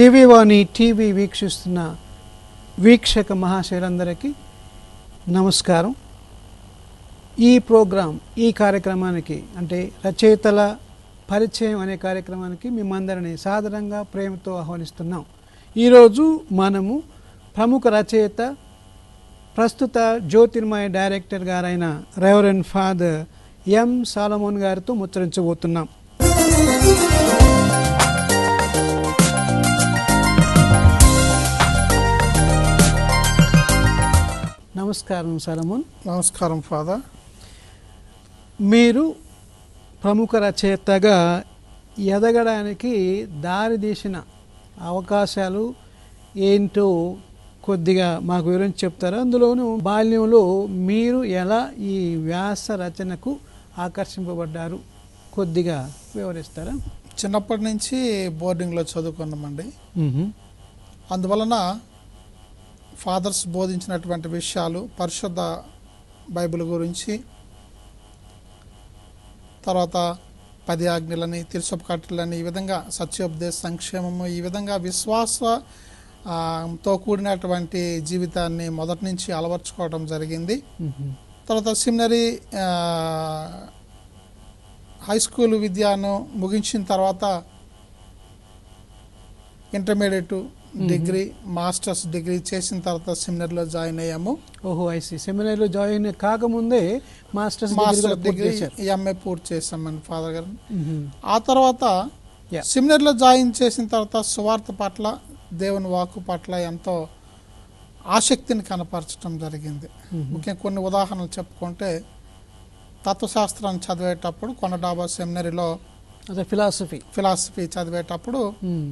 దివ్యవాణి TV వీక్షిస్తున్న వీక్షక మహాశయులందరికీ నమస్కారం ఈ ప్రోగ్రాం ఈ కార్యక్రమానికి అంటే రచయితల పరిచయం అనే కార్యక్రమానికి మిమ్మందరినీ సాదరంగా ప్రేమతో ఆహ్వానిస్తున్నాం ఈరోజు మనము ప్రముఖ రచయిత ప్రస్తుత జ్యోతిర్మయ డైరెక్టర్ గారైన రెవరెండ్ ఫాదర్ ఎం సాలమోన్ గారితో ముచ్చరించబోతున్నాం నమస్కారం సలమోన్ నమస్కారం ఫాదర్ మీరు ప్రముఖ రచయితగా ఎదగడానికి దారి తీసిన అవకాశాలు ఏంటో కొద్దిగా మాకు వివరించి చెప్తారా అందులోనూ బాల్యంలో మీరు ఎలా ఈ వ్యాస రచనకు ఆకర్షింపబడ్డారు కొద్దిగా వివరిస్తారా చిన్నప్పటి నుంచి బోర్డింగ్లో చదువుకున్నామండి అందువలన ఫాదర్స్ బోధించినటువంటి విషయాలు పరిశుద్ధ బైబిల్ గురించి తర్వాత పది ఆజ్ఞలని తిరుసపు కట్టలని ఈ విధంగా సత్యోపదేశ సంక్షేమము ఈ విధంగా విశ్వాస ఆ, తో కూడినటువంటి జీవితాన్ని మొదటి నుంచి అలవర్చుకోవడం జరిగింది తర్వాత సిమినరీ హై స్కూల్ విద్యను ముగించిన తర్వాత ఇంటర్మీడియట్ డిగ్రీ మాస్టర్స్ డిగ్రీ చేసిన తర్వాత సెమినర్లో జాయిన్ అయ్యాము ఓహో ఐసి సెమినార్లో జాయిన్ కాకముందే మాస్టర్స్ డిగ్రీ మాస్టర్ కూడా పూర్తి డిగ్రీ చేశారు. ఎంఏ పూర్తి చేశామని ఫాదర్ గారు మ్మ్. ఆ తర్వాత Yeah. సెమినర్లో జాయిన్ చేసిన తర్వాత సువార్త పట్ల దేవుని వాక్కు పట్ల ఎంతో ఆసక్తిని కనపరచడం జరిగింది మ్మ్. ముఖ్యంగా కొన్ని ఉదాహరణలు చెప్పుకుంటే తత్వశాస్త్రాన్ని చదివేటప్పుడు కొండడాబా సెమినరీలో అదే ఫిలాసఫీ ఫిలాసఫీ చదివేటప్పుడు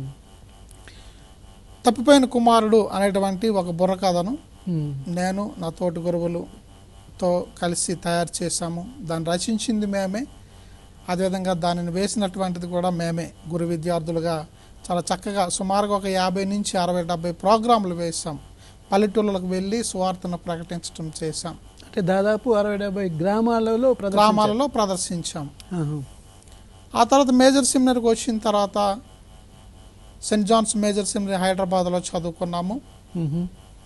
తప్పిపోయిన కుమారుడు అనేటువంటి ఒక బుర్ర కథను నేను నా తోటి గురువులతో కలిసి తయారు చేశాము దాన్ని రచించింది మేమే అదేవిధంగా దానిని వేసినటువంటిది కూడా మేమే గురు విద్యార్థులుగా చాలా చక్కగా సుమారుగా ఒక యాభై నుంచి అరవై డెబ్బై ప్రోగ్రాంలు వేసాం పల్లెటూళ్ళకు వెళ్ళి సువార్తను ప్రకటించడం చేశాం అంటే దాదాపు అరవై డెబ్బై గ్రామాలలో ప్రదర్శించారు. గ్రామాలలో ప్రదర్శించాం ఆహా. ఆ తర్వాత మేజర్ సెమినర్కి వచ్చిన తర్వాత సెయింట్ జాన్స్ మేజర్ సెమినరీ హైదరాబాద్లో చదువుకున్నాము మ్మ్.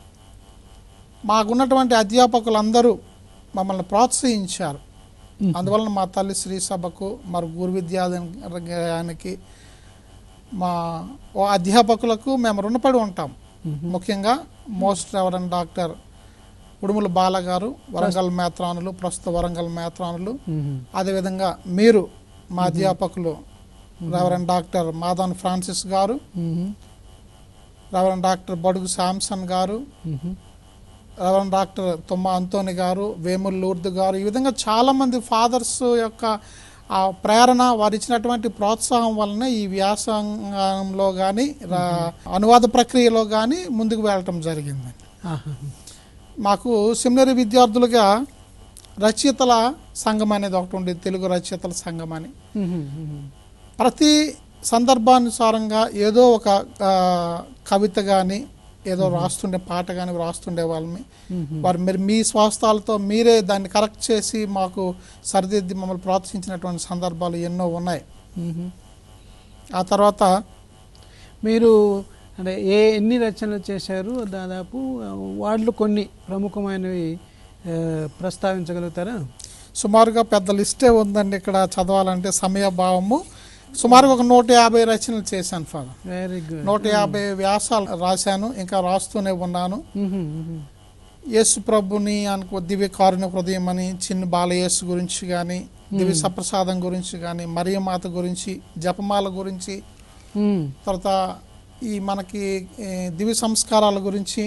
మాకున్నటువంటి అధ్యాపకులందరూ మమ్మల్ని ప్రోత్సహించారు మ్మ్. అందువలన మా తల్లి శ్రీ సభకు మరి గురు విద్యాలయానికి మా ఓ అధ్యాపకులకు మేము రుణపడి ఉంటాం మ్మ్. ముఖ్యంగా most reverend doctor Udumula Bala గారు వరంగల్ మేత్రానులు ప్రస్తుత వరంగల్ మేత్రానులు మ్మ్. అదేవిధంగా మీరు మా అధ్యాపకులు రెవరెండ్ డాక్టర్ మాధవన్ ఫ్రాన్సిస్ గారు మ్మ్. రెవరెండ్ డాక్టర్ బడుగు శాంసన్ గారు మ్మ్. రెవరెండ్ డాక్టర్ తుమ్మ అంతోని గారు వేముల్ లూర్ద్ గారు ఈ విధంగా చాలామంది ఫాదర్స్ యొక్క ఆ ప్రేరణ వారు ఇచ్చినటువంటి ప్రోత్సాహం వలన ఈ వ్యాసంగంలో కానీ అనువాద ప్రక్రియలో కానీ ముందుకు వెళ్ళటం జరిగింది ఆహా. మాకు సెమినరీ విద్యార్థులుగా రచయితల సంఘం అనేది ఒకటి ఉండేది తెలుగు రచయితల సంఘం అని మ్మ్. మ్మ్. ప్రతి సందర్భానుసారంగా ఏదో ఒక ఆ, కవిత కానీ ఏదో రాస్తుండే పాట కానీ రాస్తుండే వాళ్ళని మ్మ్. వారు మీరు మీ స్వాస్థాలతో మీరే దాన్ని కరెక్ట్ చేసి మాకు సరిదిద్ది మమ్మల్ని ప్రోత్సహించినటువంటి సందర్భాలు ఎన్నో ఉన్నాయి మ్మ్. ఆ తర్వాత మీరు అంటే ఏ ఎన్ని రచనలు చేశారు దాదాపు వాళ్ళు కొన్ని ప్రముఖమైనవి ఆ, ప్రస్తావించగలుగుతారా సుమారుగా పెద్ద లిస్టే ఉందండి ఇక్కడ చదవాలంటే సమయభావము సుమారుగా ఒక నూట యాభై రచనలు చేశాను ఫాదర్ వెరీ గుడ్ నూట యాభై వ్యాసాలు రాశాను ఇంకా రాస్తూనే ఉన్నాను యేసు ప్రభుని అనుకో దివ్య కారుణ్య హృదయం అని చిన్న బాలయేసు గురించి కానీ దివ్య సప్రసాదం గురించి కానీ మరియమాత గురించి జపమాల గురించి తర్వాత ఈ మనకి ఏ, దివ్య సంస్కారాల గురించి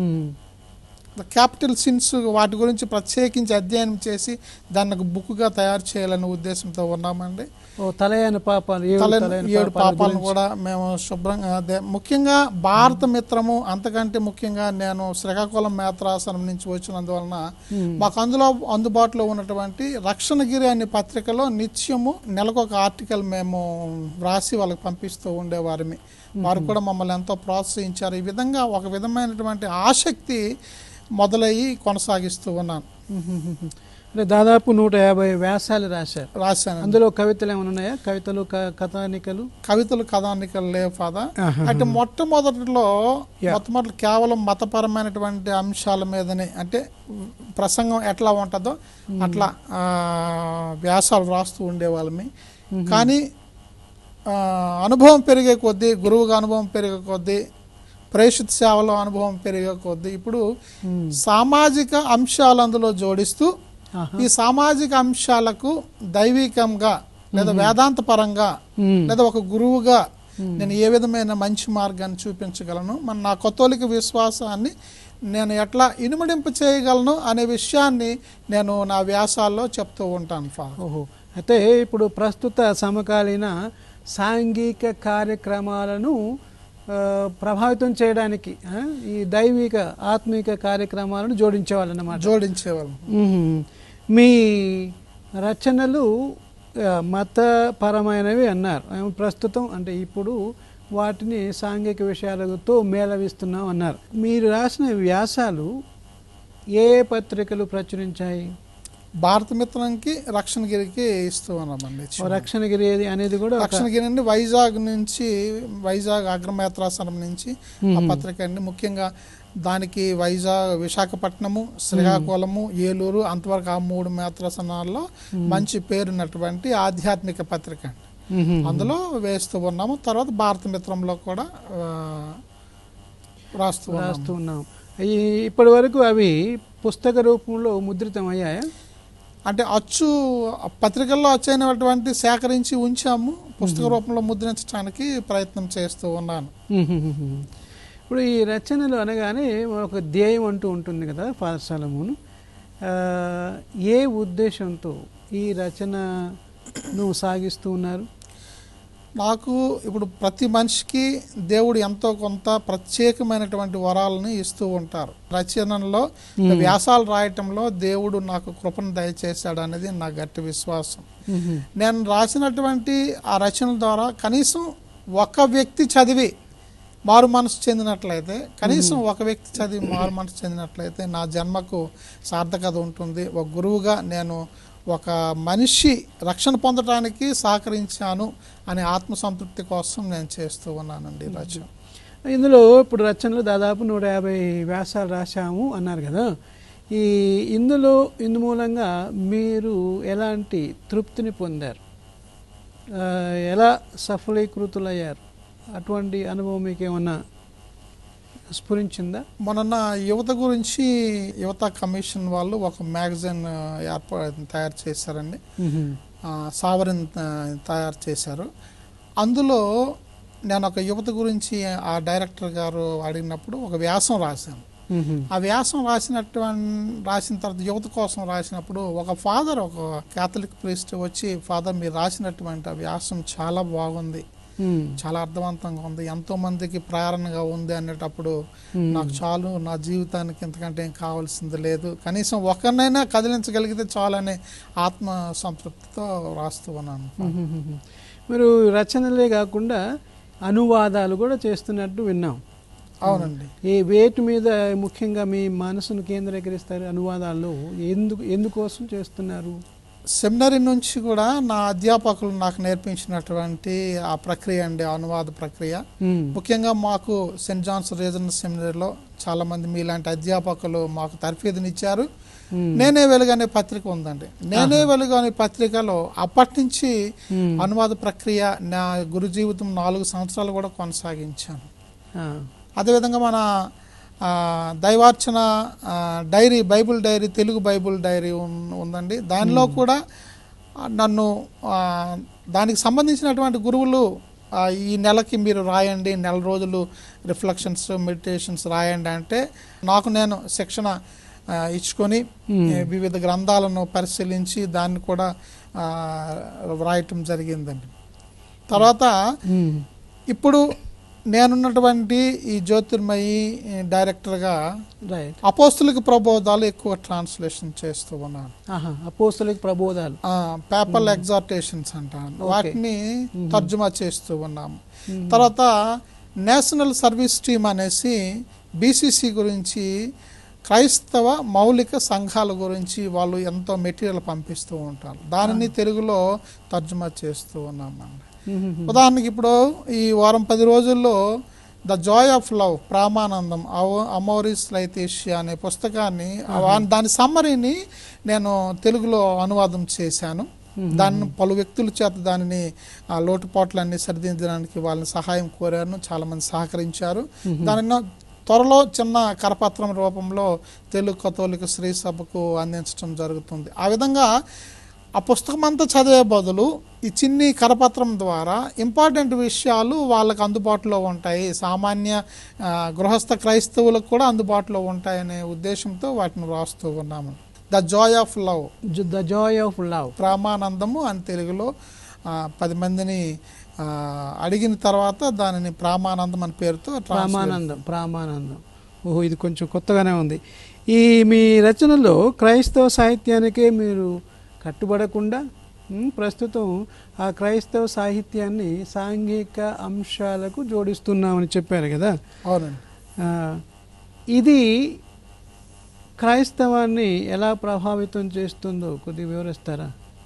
క్యాపిటల్ సిన్స్ వాటి గురించి ప్రత్యేకించి అధ్యయనం చేసి దాన్ని ఒక బుక్గా తయారు చేయాలనే ఉద్దేశంతో ఉన్నామండి ఓ తలయన పాపాలు ఏడు తల తలయన ఏడు పాపాల పాపాలను గురించి. కూడా మేము శుభ్రంగా అదే ముఖ్యంగా భారత మిత్రము అంతకంటే ముఖ్యంగా నేను శ్రీకాకుళం మేత్రాసనం నుంచి వచ్చినందువలన మ్మ్. మాకు అందులో అందుబాటులో ఉన్నటువంటి రక్షణగిరి అనే పత్రికలో నిత్యము నెలకు ఒక ఆర్టికల్ మేము వ్రాసి వాళ్ళకి పంపిస్తూ ఉండేవారిని వారు కూడా మమ్మల్ని ఎంతో ప్రోత్సహించారు ఈ విధంగా ఒక విధమైనటువంటి ఆసక్తి మొదలయ్యి కొనసాగిస్తూ ఉన్నాను మ్మ్. అంటే దాదాపు నూట యాభై వ్యాసాలు రాశారు రాశాను అందులో కవితలు ఏమైనా ఉన్నాయా కవితలు క- కథానికలు కవితలు కథానికలు లేవు ఫాదర్ ఆహా. అంటే మొట్టమొదటిలో Yeah. మొట్టమొదటి కేవలం మతపరమైనటువంటి అంశాల మీదనే అంటే ప్రసంగం ఎట్లా ఉంటుందో అట్లా ఆ, వ్యాసాలు రాస్తూ ఉండేవాళ్ళమి కానీ ఆ, అనుభవం పెరిగే కొద్దీ గురువుగా అనుభవం పెరిగే కొద్దీ ప్రేషిత సేవలో అనుభవం పెరిగే కొద్దీ ఇప్పుడు ఉమ్. సామాజిక అంశాలు అందులో జోడిస్తూ ఆహా. ఈ సామాజిక అంశాలకు దైవికంగా లేదా వేదాంత పరంగా ఉమ్. లేదా ఒక గురువుగా నేను ఏ విధమైన మంచి మార్గాన్ని చూపించగలను మన నా కొత్తోలిక విశ్వాసాన్ని నేను ఎట్లా ఇనుమడింపు చేయగలను అనే విషయాన్ని నేను నా వ్యాసాల్లో చెప్తూ ఉంటాను ఫాదర్ ఓహో అయితే ఇప్పుడు ప్రస్తుత సమకాలీన సాంఘిక కార్యక్రమాలను ఆ, ప్రభావితం చేయడానికి ఆ, ఈ దైవిక ఆత్మిక కార్యక్రమాలను జోడించేవాళ్ళు అన్నమాట జోడించేవాళ్ళం మ్మ్. మీ రచనలు ఆ, మతపరమైనవి అన్నారు ఆ, ప్రస్తుతం అంటే ఇప్పుడు వాటిని సాంఘిక విషయాలతో మేళవిస్తున్నాం అన్నారు మీరు రాసిన వ్యాసాలు ఏ ఏ పత్రికలు ప్రచురించాయి భారత మిత్రంకి రక్షణగిరికి ఇస్తూ ఉన్నామండి ఓ రక్షణగిరి ఏది అనేది కూడా ఒక- రక్షణగిరి నుండి వైజాగ్ నుంచి వైజాగ్ అగ్రమేత్రాసనం నుంచి ఆ పత్రిక అండి ముఖ్యంగా దానికి వైజాగ్ విశాఖపట్నము శ్రీకాకుళము ఏలూరు అంతవరకు ఆ మూడు మేత్రాసనాల్లో మంచి పేరున్నటువంటి ఆధ్యాత్మిక పత్రిక అండి మ్మ్. అందులో వేస్తూ ఉన్నాము తర్వాత భారత మిత్రంలో కూడా ఆ, రాస్తూ ఉన్నాము రాస్తూ ఉన్నాం ఈ ఇప్పటి వరకు అవి పుస్తక రూపంలో ముద్రితం అయ్యాయా అంటే అచ్చు పత్రికల్లో అచ్చైనటువంటి సేకరించి ఉంచాము పుస్తక రూపంలో ముద్రించడానికి ప్రయత్నం చేస్తూ ఉన్నాను మ్మ్. ఇప్పుడు ఈ రచనలు అనగానే ఒక ధ్యేయం అంటూ ఉంటుంది కదా ఫాదర్ సలమును ఆ, ఏ ఉద్దేశంతో ఈ రచనను సాగిస్తూ ఉన్నారు నాకు ఇప్పుడు ప్రతి మనిషికి దేవుడు ఎంతో కొంత ప్రత్యేకమైనటువంటి వరాలను ఇస్తూ ఉంటారు రచనలో వ్యాసాలు రాయటంలో దేవుడు నాకు కృపను దయచేశాడు అనేది నా గట్టి విశ్వాసం మ్మ్. నేను రాసినటువంటి ఆ రచనల ద్వారా కనీసం ఒక వ్యక్తి చదివి మారు మనసు చెందినట్లయితే కనీసం ఒక వ్యక్తి చదివి మారు మనసు చెందినట్లయితే నా జన్మకు సార్థకత ఉంటుంది ఒక గురువుగా నేను ఒక మనిషి రక్షణ పొందడానికి సహకరించాను అనే ఆత్మసంతృప్తి కోసం నేను చేస్తూ ఉన్నానండి ఈ రచన ఇందులో ఇప్పుడు రచనలు దాదాపు నూట యాభై వ్యాసాలు రాశాము అన్నారు కదా ఈ ఇందులో ఇందు మూలంగా మీరు ఎలాంటి తృప్తిని పొందారు ఆ, ఎలా సఫలీకృతులయ్యారు అటువంటి అనుభవం మీకు ఏమన్నా స్ఫురించిందా మొన్న యువత గురించి యువత కమిషన్ వాళ్ళు ఒక మ్యాగజైన్ ఏర్పాటు తయారు చేశారండి ఆ, సావరిన్ ఆ, తయారు చేశారు అందులో నేను ఒక యువత గురించి ఆ డైరెక్టర్ గారు అడిగినప్పుడు ఒక వ్యాసం రాశాను ఆ వ్యాసం రాసినట్టు రాసిన తర్వాత యువత కోసం రాసినప్పుడు ఒక ఫాదర్ ఒక క్యాథలిక్ ప్రీస్ట్ వచ్చి ఫాదర్ మీరు రాసినటువంటి ఆ వ్యాసం చాలా బాగుంది చాలా అర్థవంతంగా ఉంది ఎంతో మందికి ప్రేరణగా ఉంది అనేటప్పుడు నాకు చాలు నా జీవితానికి ఇంతకంటే ఏం కావాల్సింది లేదు కనీసం ఒకరినైనా కదిలించగలిగితే చాలు అనే ఆత్మ సంతృప్తితో రాస్తూ ఉన్నాను మీరు రచనలే కాకుండా అనువాదాలు కూడా చేస్తున్నట్టు విన్నాం అవునండి ఈ వేటి మీద ముఖ్యంగా మీ మనసును కేంద్రీకరిస్తారు అనువాదాల్లో ఎందుకు ఎందుకోసం చేస్తున్నారు సెమినరీ నుంచి కూడా నా అధ్యాపకులు నాకు నేర్పించినటువంటి ఆ ప్రక్రియ అండి ఆ అనువాద ప్రక్రియ మ్మ్. ముఖ్యంగా మాకు సెయింట్ జాన్స్ రీజనల్ సెమినరీలో చాలా మంది మీలాంటి అధ్యాపకులు మాకు తర్ఫీదునిచ్చారు మ్మ్. నేనే వెలుగు అనే పత్రిక ఉందండి నేనే వెలుగు అనే పత్రికలో అప్పటి నుంచి మ్మ్. అనువాద ప్రక్రియ నా గురు జీవితం నాలుగు సంవత్సరాలు కూడా కొనసాగించాను ఆ. అదేవిధంగా మన ఆ, దైవార్చన ఆ, diary Bible diary Telugu Bible diary ఉన్- ఉందండి దానిలో కూడా ఆ, నన్ను ఆ, దానికి సంబంధించినటువంటి గురువులు ఆ, ఈ నెలకి మీరు రాయండి నెల రోజులు రిఫ్లెక్షన్స్ మెడిటేషన్స్ రాయండి అంటే నాకు నేను శిక్షణ ఆ, ఇచ్చుకొని ఏ, వివిధ గ్రంథాలను పరిశీలించి దాన్ని కూడా ఆ, వ్రాయటం జరిగిందండి తర్వాత మ్మ్. ఇప్పుడు నేనున్నటువంటి ఈ జ్యోతిర్మయి డైరెక్టర్గా రైట్ అపోస్తులకు ప్రబోధాలు ఎక్కువ ట్రాన్స్లేషన్ చేస్తూ ఉన్నాను ఆహా అపోస్తులకు ప్రబోధాలు పేపర్ ఎగ్జార్టేషన్స్ అంటాను వాటిని తర్జుమా చేస్తూ ఉన్నాము తర్వాత నేషనల్ సర్వీస్ టీమ్ అనేసి బీసీసీ గురించి క్రైస్తవ మౌలిక సంఘాల గురించి వాళ్ళు ఎంతో మెటీరియల్ పంపిస్తూ ఉంటారు దానిని తెలుగులో తర్జుమా చేస్తూ ఉన్నామండి మ్మ్. ఉదాహరణకి ఇప్పుడు ఈ వారం పది రోజుల్లో ద జాయ్ ఆఫ్ లవ్ ప్రామానందం అమోరిస్ లైతేషియా అనే పుస్తకాన్ని ఆ- దాని సమ్మరీని నేను తెలుగులో అనువాదం చేశాను దాన్ని పలు వ్యక్తుల చేత దానిని ఆ లోటుపాట్లన్నీ సరిదిద్దడానికి వాళ్ళని సహాయం కోరాను చాలామంది సహకరించారు దానిని త్వరలో చిన్న కరపత్రం రూపంలో తెలుగు కథోలిక శ్రీ సభకు అందించడం జరుగుతుంది ఆ విధంగా ఆ పుస్తకం అంతా చదివే బదులు ఈ చిన్ని కరపత్రం ద్వారా ఇంపార్టెంట్ విషయాలు వాళ్ళకి అందుబాటులో ఉంటాయి సామాన్య ఆ, గృహస్థ క్రైస్తవులకు కూడా అందుబాటులో ఉంటాయనే ఉద్దేశంతో వాటిని రాస్తూ ఉన్నాము the joy of love the joy of love ప్రామానందము అని తెలుగులో ఆ, పది మందిని ఆ, అడిగిన తర్వాత దానిని ప్రామానందం అని పేరుతో translate ప్రామానందం ప్రామానందం ఓహో ఇది కొంచెం కొత్తగానే ఉంది ఈ మీ రచనలో క్రైస్తవ సాహిత్యానికే మీరు కట్టుబడకుండా ఉమ్, ప్రస్తుతం ఆ క్రైస్తవ సాహిత్యాన్ని సాంఘిక అంశాలకు జోడిస్తున్నామని చెప్పారు కదా అవునండి ఆ, ఇది క్రైస్తవాన్ని ఎలా ప్రభావితం చేస్తుందో కొద్దిగా వివరిస్తారా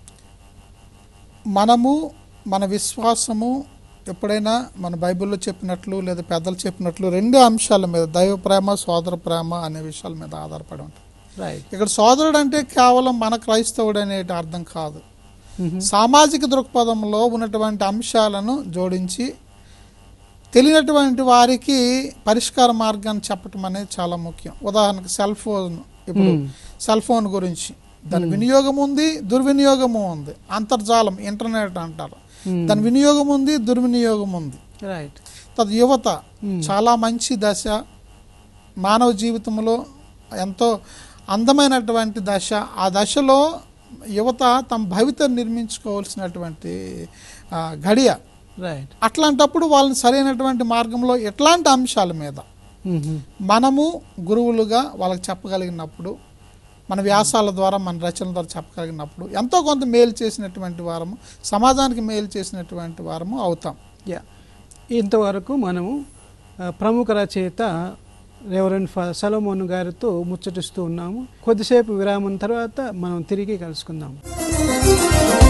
మనము మన విశ్వాసము ఎప్పుడైనా మన బైబిల్లో చెప్పినట్లు లేదా పెద్దలు చెప్పినట్లు రెండు అంశాల మీద దైవ ప్రేమ సోదర ప్రేమ అనే విషయాల మీద ఆధారపడి ఉంటుంది రైట్ ఇక్కడ సోదరుడు అంటే కేవలం మన క్రైస్తవుడు అనే అర్థం కాదు సామాజిక దృక్పథంలో ఉన్నటువంటి అంశాలను జోడించి తెలియనటువంటి వారికి పరిష్కార మార్గాన్ని చెప్పటం అనేది చాలా ముఖ్యం ఉదాహరణకు సెల్ ఫోన్ ఇప్పుడు Hmm. సెల్ ఫోన్ గురించి దాని వినియోగం ఉంది దుర్వినియోగము ఉంది అంతర్జాలం ఇంటర్నెట్ అంటారు దాని వినియోగం ఉంది దుర్వినియోగం ఉంది రైట్ తద్ యువత చాలా మంచి దశ మానవ జీవితంలో ఎంతో అందమైనటువంటి దశ ఆ దశలో యువత తమ భవిత నిర్మించుకోవాల్సినటువంటి ఆ, గడియ రైట్ అట్లాంటప్పుడు వాళ్ళని సరైనటువంటి మార్గంలో ఎట్లాంటి అంశాల మీద మనము గురువులుగా వాళ్ళకి చెప్పగలిగినప్పుడు మన వ్యాసాల ద్వారా మన రచనల ద్వారా చెప్పగలిగినప్పుడు ఎంతో కొంత మేలు చేసినటువంటి వారము సమాజానికి మేలు చేసినటువంటి వారము అవుతాం యా ఇంతవరకు మనము ఆ, ప్రముఖ రచయిత రెవరెండ్ ఫా సలోమోన్ గారితో ముచ్చటిస్తూ ఉన్నాము కొద్దిసేపు విరామం తర్వాత మనం తిరిగి కలుసుకుందాం